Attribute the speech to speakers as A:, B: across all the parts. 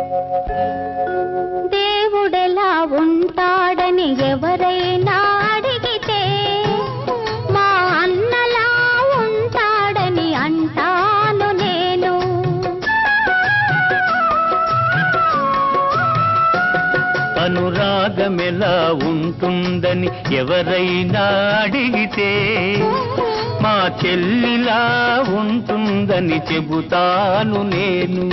A: దేవుడెలా ఉంటాడని ఎవరైనా అడిగితే మా అన్నలా ఉంటాడని అంటాను నేను
B: అనురాగమెలా ఉంటుందని ఎవరైనా అడిగితే మా చెల్లిలా ఉంటుందని చెబుతాను నేను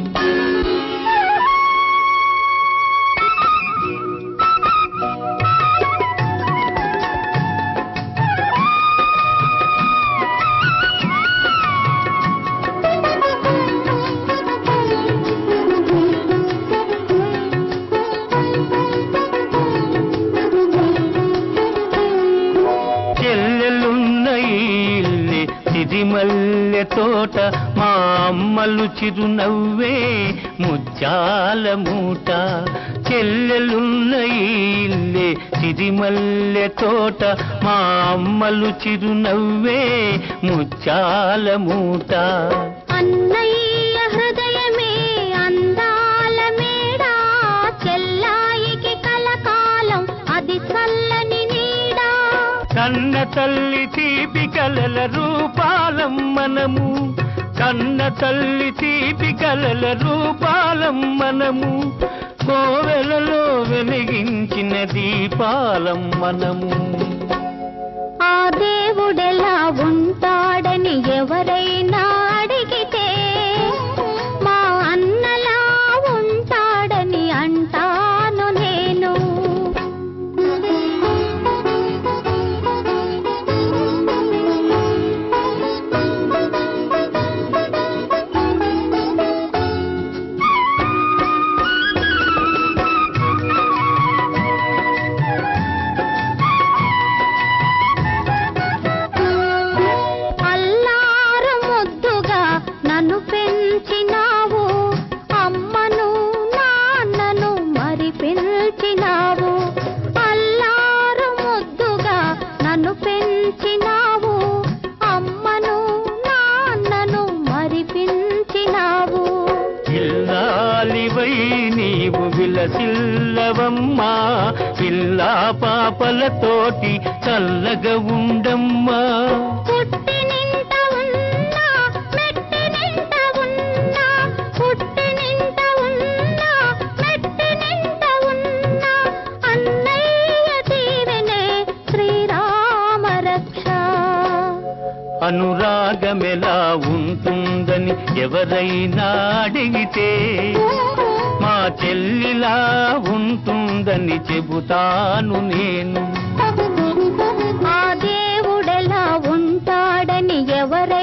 B: చెల్లెలున్న ఈ ఇల్లే సిరిమల్లె తోట మా అమ్మలు చిరునవ్వే ముత్యాల మూట చెల్లెలున్న ఈ ఇల్లే సిరిమల్లె తోట మా అమ్మలు చిరునవ్వే ముత్యాల మూట
A: అన్నయ్య హృదయమే అందాల మేడ చెల్లాయికి కలకాలం అది చల్లని నీడా
B: కన్న తల్లి తీపి కలల రూపాలం మనము కన్న తల్లి తీపి కలల రూపాలం మనము కోవెలలో వెలిగించిన దీపాలం మనము
A: ఆ దేవుడెలా ఉంటాడని ఎవరైనా అడిగితే మా అన్నలా ఉంటాడని అంటాను నేను అల్లారు ముద్దుగా నన్ను పెంచినావు అమ్మను నాన్నను మరి పెంచినావు అల్లారు ముద్దుగా నన్ను పెంచినావు అమ్మను నాన్నను మరి పెంచినావు
B: ఇల్లాలివై నీవు విలసిల్లవమ్మా పిల్లా పాపలతోటి చల్లగా ఉండమ్మా
A: పుట్టినింట ఉన్నా మెట్టినింట ఉన్నా పుట్టినింట ఉన్నా మెట్టినింట ఉన్నా అన్నయ్య దీవెనే శ్రీరామ రక్ష
B: అనురాగమెలా ఉంటుందని ఎవరైనా అడిగితే మా చెల్లిలా ఉంటుందని చెబుతాను నేను
A: ఆ దేవుడెలా ఉంటాడని ఎవరైనా